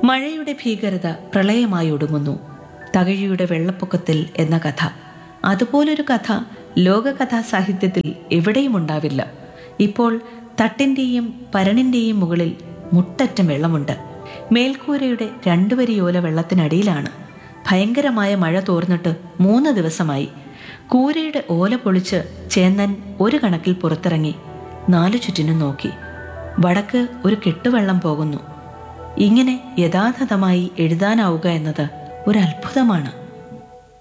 മഴയുടെ ഭീകരത പ്രളയമായി ഒടുങ്ങുന്നു തകഴിയുടെ വെള്ളപ്പൊക്കത്തിൽ എന്ന കഥ അതുപോലൊരു കഥ ലോകകഥാ സാഹിത്യത്തിൽ എവിടെയും ഉണ്ടാവില്ല ഇപ്പോൾ തട്ടിൻ്റെയും പരണിൻ്റെയും മുകളിൽ മുട്ടറ്റം വെള്ളമുണ്ട് മേൽക്കൂരയുടെ രണ്ടുവരിയോല വെള്ളത്തിനടിയിലാണ് ഭയങ്കരമായ മഴ തോർന്നിട്ട് മൂന്ന് ദിവസമായി കൂരയുടെ ഓല പൊളിച്ച് ചേന്നൻ ഒരു കണക്കിൽ പുറത്തിറങ്ങി നാലു ചുറ്റിനും നോക്കി വടക്ക് ഒരു കെട്ടുവെള്ളം പോകുന്നു ഇങ്ങനെ യഥാർത്ഥമായി എഴുതാനാവുക എന്നത് ഒരു അത്ഭുതമാണ്